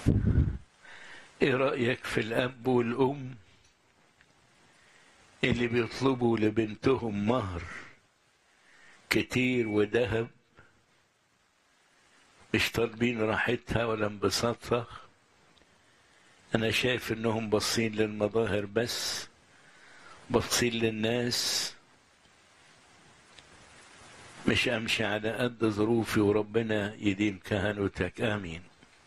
ايه رأيك في الأب والأم اللي بيطلبوا لبنتهم مهر كتير وذهب مش طالبين راحتها ولا انبساطها أنا شايف إنهم باصين للمظاهر بس باصين للناس مش أمشي على قد ظروفي وربنا يديم كهنوتك آمين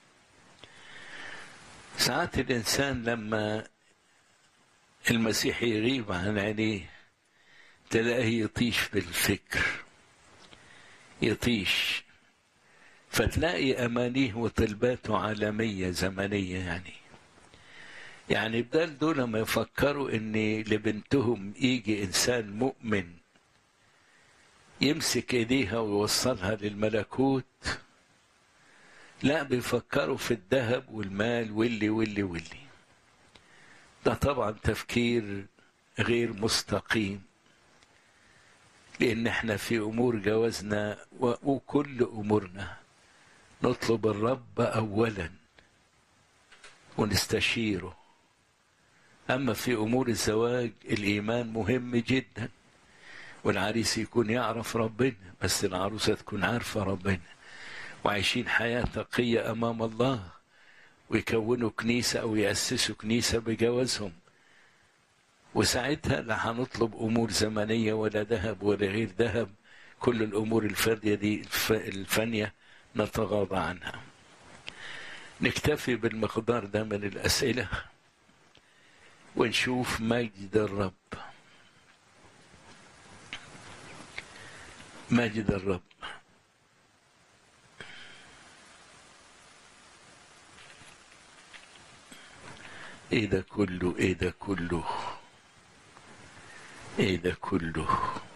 ساعات الإنسان لما المسيح يغيب عن عينيه تلاقيه يطيش بالفكر يطيش فتلاقي أمانيه وطلباته عالمية زمنية يعني يعني بدل دول ما يفكروا ان لبنتهم يجي انسان مؤمن يمسك ايديها ويوصلها للملكوت لا بيفكروا في الذهب والمال واللي واللي واللي ده طبعا تفكير غير مستقيم لان احنا في امور جوازنا وكل امورنا نطلب الرب اولا ونستشيره أما في أمور الزواج الإيمان مهم جدا والعريس يكون يعرف ربنا بس العروسة تكون عارفة ربنا وعايشين حياة تقية أمام الله ويكونوا كنيسة أو يأسسوا كنيسة بجوازهم وساعتها لا هنطلب أمور زمنية ولا ذهب ولا غير ذهب كل الأمور الفردية دي الفانية نتغاضى عنها نكتفي بالمقدار ده من الأسئلة ونشوف مجد الرب مجد الرب ايه ده كله ايه ده كله ايه ده كله